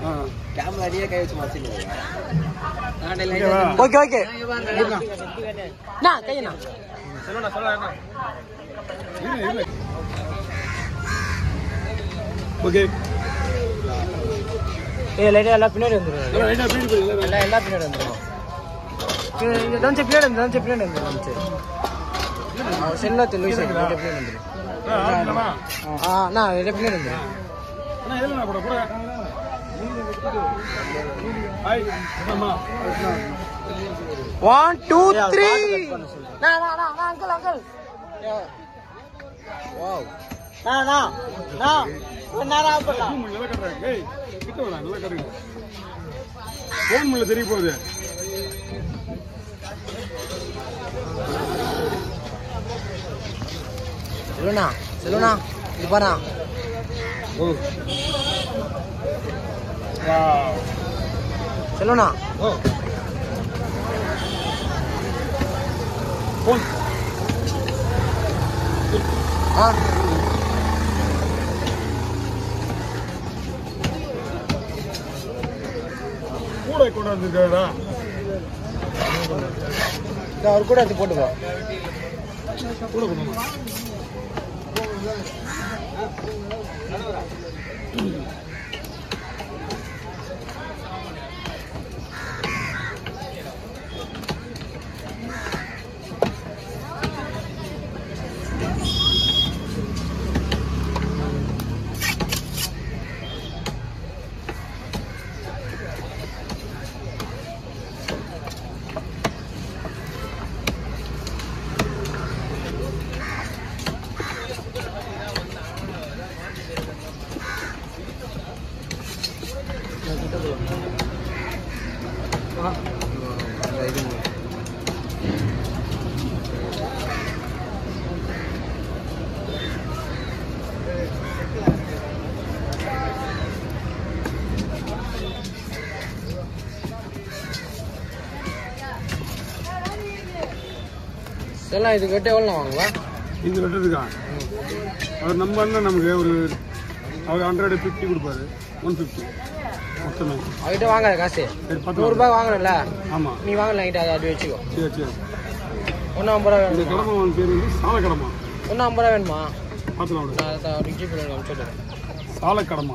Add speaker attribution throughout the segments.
Speaker 1: ஆ.
Speaker 2: Camera அடியே கை வச்சு மறைச்சிட்டு
Speaker 1: ஓகேவா?
Speaker 3: ஓகே ஓகே நான் கையண்ணா
Speaker 1: இரு, இரு. ஓகே
Speaker 3: ஏ லைட்டா எல்லாம் பின்னாடி வந்துடும்
Speaker 1: எல்லாம் ரைட்டா பின்னாடி போய் எல்லாம்
Speaker 3: எல்லாம் எல்லாம் பின்னாடி வந்துடும் இங்க தான் பின்னாடி வந்து தான் பின்னாடி வந்துடும் அவன் செல்லா தெலுங்கு சைடு பின்னாடி வந்துடும்
Speaker 1: ஆ, ஆரம்பிக்கலாமா?
Speaker 3: ஆ நான் ரெண்டு பின்னாடி வந்துடும்
Speaker 1: அண்ணா, எதுலண்ணா போட, போட. ஹாய், அம்மா.
Speaker 3: ஒன் டூ த்ரீ நான் நான் நான் அங்கிள் அங்கிள் வாவ் நான் நான் நான் ஒரு நேரம் ஆஃப் பண்ணலாம்
Speaker 1: zoom நல்லா காட்டுறாங்க. ஏய், கிட்ட வாடா, நல்லா காட்டுங்க. phone மேல தெரிய போகுது
Speaker 3: செல்லுண்ணா செல்லுண்ணா இது பாரா
Speaker 1: ஓ
Speaker 3: செல்லுண்ணா
Speaker 1: ஓ போன்
Speaker 3: ஆ
Speaker 1: கூட கொண்டாந்துருக்காடா
Speaker 3: இந்த அவர் கூட எடுத்து போட்டுக்கோ
Speaker 1: கூட கொண்டாந்து
Speaker 3: செல்லாம் இது கட்டு எவ்வளோ வாங்குவா
Speaker 1: இது வெட்டுறதுக்கா அவர் நம்ம அண்ணன் நமக்கு ஒரு அவர் ஹண்ட்ரட் ஃபிஃப்டி கொடுப்பாரு ஒன் ஃபிஃப்டி மொத்தமே
Speaker 3: அவகிட்ட வாங்காத காசு
Speaker 1: சரி பத்து
Speaker 3: நூறுரூபா வாங்கணும்ல
Speaker 1: ஆமாம்
Speaker 3: நீ வாங்கல என்கிட்ட அதை அப்படி வச்சுக்கோ
Speaker 1: சரி சரி
Speaker 3: ஒன்றும் ஐம்பது ரூபா
Speaker 1: இந்த
Speaker 3: வேணுமா
Speaker 1: கடமை பேர் வந்து சாலக்கடமா
Speaker 3: ஒன்றும் ஐம்பது ரூபா வேணுமா
Speaker 1: பார்த்துலாம் விடு
Speaker 3: நான் அதை ஒரு ஜிபி அனுப்பிச்சுடுறேன்
Speaker 1: சாலக்கடமா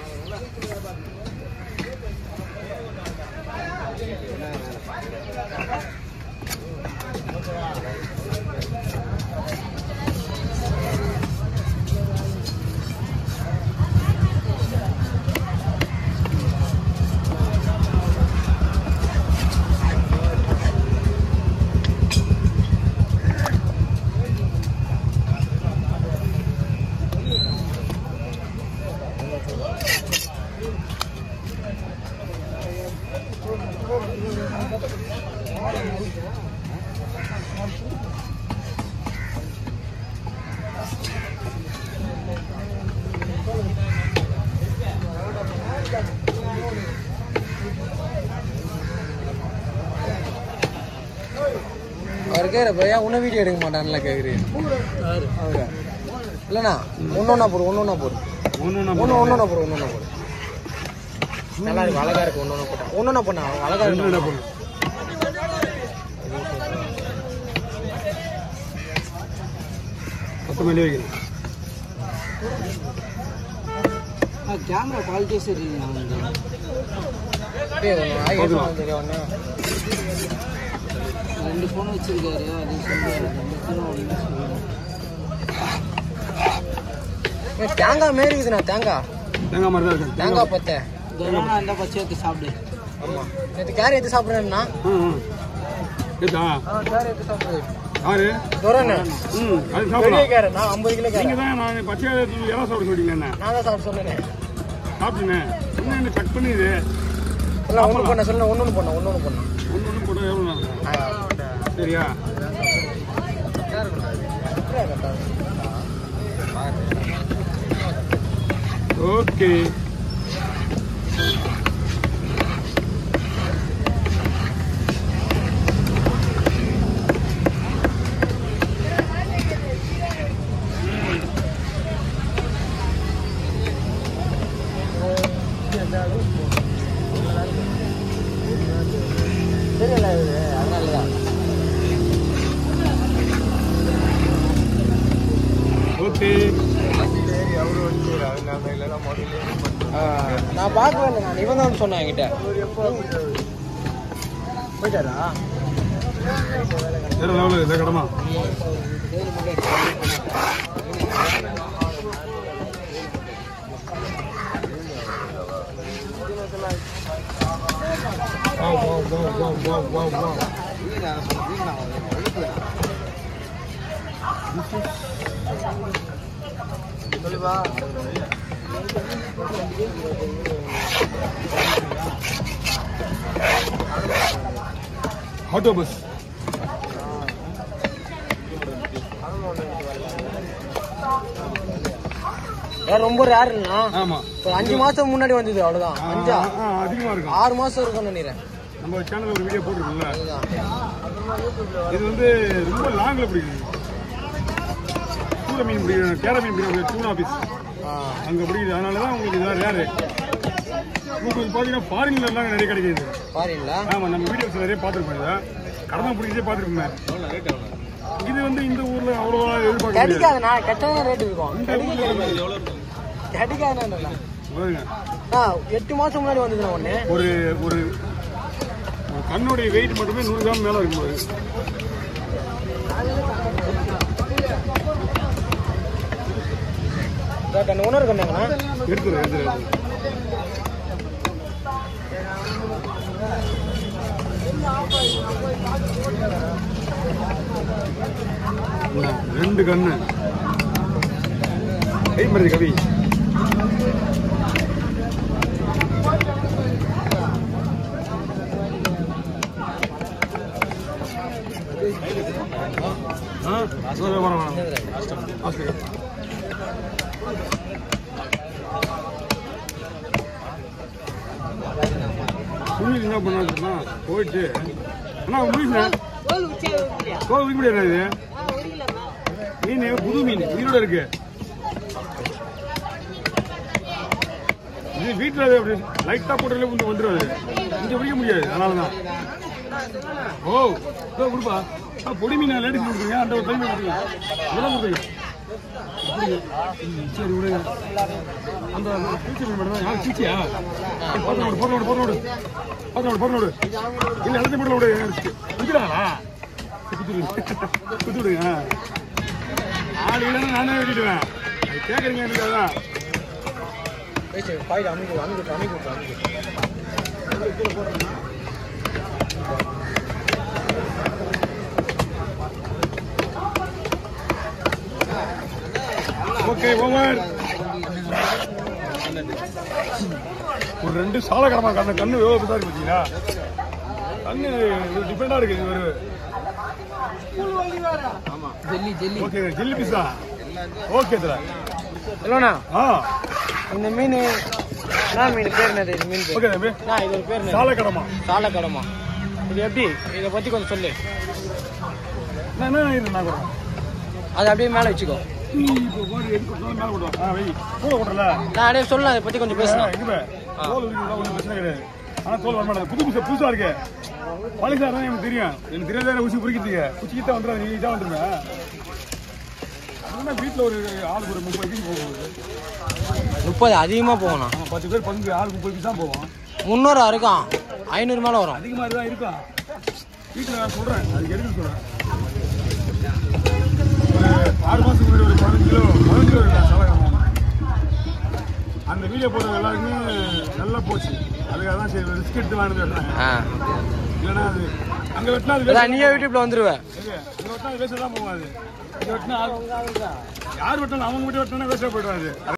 Speaker 3: அவர் கேட்குற பையா உன்ன வீடியோ எடுக்க மாட்டான்ல கேட்குறீங்க அவங்க இல்லைண்ணா ஒன்று ஒன்றா போடு ஒன்று ஒன்றா போடு
Speaker 1: ஒன்று
Speaker 3: ஒன்று ஒன்று ஒன்றா போடு ஒன்று ஒன்றா போடு நல்லா இருக்கு அழகா இருக்கு ஒன்று ஒன்றா போட்டா ஒன்று ஒன்றா பண்ணா அழகா
Speaker 1: ரெண்டு
Speaker 3: இருக்கு
Speaker 1: என்ன பொண்ணு பத்து மணி வைக்கணும்
Speaker 2: கேமரா குவாலிட்டி சரி
Speaker 3: டேய், ஒண்ணு ஆகி
Speaker 1: போதுமா?
Speaker 3: வந்துருக்கு ஒண்ணு.
Speaker 2: ரெண்டு ஃபோன் வச்சிருக்காரு அது சொல்லுவாரு ரெண்டு phone ஒண்ணு சொல்லுவாரு.
Speaker 3: ஏய், தேங்காய் மாரி இருக்குதுண்ணா தேங்காய்
Speaker 1: தேங்காய் மாதிரி தான் இருக்கு
Speaker 3: தேங்காய் பத்தை
Speaker 2: இதெல்லாம் நான் இந்த பச்சை எடுத்து சாப்பிடு
Speaker 3: ஆமா நேற்று கேரி எடுத்து சாப்பிட்றேன்னா
Speaker 1: ம் ம் கேட்டா
Speaker 3: கேரி எடுத்து சாப்பிடுது
Speaker 1: யாரு
Speaker 3: துறண்ணே
Speaker 1: ம் அது
Speaker 3: பெரிய
Speaker 1: சாப்பிடலாம்
Speaker 3: கேரட் நான் ஐம்பது கிலோ
Speaker 1: நீங்க
Speaker 3: கேரட்
Speaker 1: தான் நான் பச்சை இலை சாப்பிட சொல்லிட்டீங்க என்ன
Speaker 3: நான் தான் சாப்பிட்டு சொன்னேன்
Speaker 1: சாப்பிட்டுங்க என்ன என்ன கட் பண்ணிது
Speaker 3: இல்லை ஒன்று பண்ண சொல்ல ஒன்று ஒன்று பண்ண ஒன்று ஒன்று பண்ண
Speaker 1: ஒன்று ஒன்று போட்டால் எவ்வளோ நேரம்? சரியா ஓகே
Speaker 3: ஆ தெரியல இது அதனால தான்
Speaker 1: ஓகே
Speaker 3: நான் பார்க்கவே இல்லை நான் இவன் தான் சொன்னேன் என்கிட்ட போயிட்டாரா
Speaker 1: வேற லெவலில் இதை கடமா Wow, wow, wow, wow, wow, wow, wow.
Speaker 3: சொல்லுவா
Speaker 1: ஆட்டோ பஸ்
Speaker 3: வேற ரொம்ப ரேர் இல்லைண்ணா
Speaker 1: ஆமா
Speaker 3: ஒரு அஞ்சு மாசம் முன்னாடி வந்தது அவ்வளவுதான் அஞ்சா
Speaker 1: ஆ, ஆ, அதிகமா இருக்கும்
Speaker 3: ஆறு மாசம் இருக்கும்னு நினைக்கிறேன்
Speaker 1: நம்ம சேனல்ல ஒரு வீடியோ போட்டிருக்கோம்ல
Speaker 3: அதுதான்
Speaker 1: இது வந்து ரொம்ப லாங்ல பிடிக்குது சூட மீன் பிடிக்குது கேர மீன் பிடிக்குது டூனா பீஸ்
Speaker 3: ஆ.
Speaker 1: அங்க பிடிக்குது அதனால தான் உங்களுக்கு இதான் ரேரு உங்களுக்கு பார்த்தீங்கன்னா ஃபாரின்ல எல்லாம் நிறைய கிடைக்குது
Speaker 3: பாருங்களா
Speaker 1: ஆமா நம்ம வீடியோஸ் நிறைய பார்த்துருப்போம் இதை கடமை பிடிச்சே பார்த்துருப்போம் இது வந்து இந்த ஊர்ல அவ்வளோவா எதிர்பார்க்க முடியாது
Speaker 3: கிடைக்காதுண்ணா கெட்டதான் ரேட் இருக்கும்
Speaker 1: இந்த ஊர்ல
Speaker 3: கிடைக்காதுண்ணா
Speaker 1: பாருங்க,
Speaker 3: ஆ எட்டு மாசம் முன்னாடி வந்ததுண்ணா ஒண்ணு
Speaker 1: ஒரு ஒரு ஒரு கண்ணுடைய வெயிட் மட்டுமே நூறு கிராம் மேல இருக்கும் போது
Speaker 3: கண்ணு ஒன்று கண்ணுங்கண்ணா
Speaker 1: எடுத்துரு எடுத்துரு எடுத்துரு. இந்தா, ரெண்டு கண்ணு கை மருது கவி ஆ வர வர ஆஸ்திரேலியா சுனில் என்ன பண்ணாருன்னா போயிட்டு அண்ணா முடியுங்க கோவில் விற்க முடியாது இது மீன் புது மீன் உயிரோட இருக்கு இது வீட்டில் அப்படி லைட்டாக போட்டாலே கொஞ்சம் வந்துடும் அது இங்கே பிடிக்க முடியாது அதனால தான் ஓ இதோ கொடுப்பா ஆ, பொடி மீன் லேடிஸ் கொடுக்குறீங்க அந்த ஒரு டைம் கொடுக்குறீங்க இதெல்லாம் கொடுக்குறீங்க அப்படிங்க. ம், சரி விடுங்க அந்த பூச்சி மீன் மட்டும் தான் யார் பூச்சியா போட்டோடு போட்டோடு போட்டோடு போட்டோடு போட்டோடு இல்லை எல்லாத்தையும் போட்டு விடு குத்துறாங்களா குத்து குத்து விடுங்க ஆள் இல்லைன்னா நானே வெட்டிடுவேன் அது கேட்குறீங்க எனக்கு அதான்
Speaker 3: பேசு பாயிட்டு அமைக்க அமைக்க அமைக்க அமைக்க
Speaker 1: ஓகே ஓவர் ஒரு ரெண்டு சாலகரமா கண்ணு கண்ணு எவ்வளோ தான் இருக்கு பார்த்தீங்களா கண்ணு டிஃபரெண்டாக இருக்கு இது ஒரு
Speaker 3: ஜெல்லி ஜெல்லி
Speaker 1: ஓகே ஜில்லி பீஸா ஓகே தர
Speaker 3: இல்லைண்ணா
Speaker 1: ஆ
Speaker 3: இந்த மீன் என்ன மீன் பேர் என்னது இந்த மீன் பேர்
Speaker 1: ஓகே தம்பி
Speaker 3: அண்ணா இது ஒரு பேர் என்னது
Speaker 1: சாலக்கடமா
Speaker 3: சாலை கடமா இது எப்படி இதை பத்தி கொஞ்சம் சொல்லு
Speaker 1: நான் என்ன இது நான் கூட
Speaker 3: அதை அப்படியே மேலே வச்சுக்கோ
Speaker 1: இப்போ போய் எடுத்து கொண்டு மேலே கொண்டு வா. ஆ வை கூட கொண்டல
Speaker 3: நான் அப்படியே சொல்லலாம் அதை பத்தி கொஞ்சம் பேசலாம்
Speaker 1: இது தோல் இருக்குதா ஒன்றும் பிரச்சனை கிடையாது ஆனால் தோல் வரமாட்டேன் புது புதுசா புதுசா இருக்கு பழசா தான் எனக்கு தெரியும் எனக்கு தெரியாத ஊசி பிடிக்கிறதுக்கு குச்சிக்கிட்ட வந்துடும் நீ இதாக வந்துருவேன் அதுதான் வீட்டில் ஒரு ஆளுக்கு ஒரு முப்பது பீஸ் போகுது
Speaker 3: முப்பது அதிகமா போகணும்
Speaker 1: ஆமாம் பத்து பேர் பங்கு ஆளுக்கு முப்பது பீஸ் தான் போவோம்
Speaker 3: முந்நூறு இருக்கும் ஐநூறு மேல வரும்
Speaker 1: அதிகமாக தான் இருக்கும் வீட்டில் நான் சொல்கிறேன் அதுக்கு எடுக்க சொல்கிறேன் ஒரு ஆறு மாதத்துக்கு முன்னாடி ஒரு பதினஞ்சு கிலோ பதினஞ்சு கிலோ இருக்கா சலகம் அந்த வீடியோ போடுறது எல்லாருக்குமே நல்லா போச்சு அதுக்காக தான் சரி ரிஸ்க் எடுத்து வாங்கிட்டு வெட்டினாங்க
Speaker 3: ஆ
Speaker 1: இல்லைன்னா அது அங்கே வெட்டினா அது
Speaker 3: அதான் நீயே யூடியூப்ல வந்துருவ
Speaker 1: எது? இங்க வெட்டினா அது வேஸ்ட்டாக தான் போகும் அது இங்க வெட்டினா யார் வெட்டினாலும் அவங்க மட்டும் வெட்டினா வேஸ்ட்டாக போயிடும் அது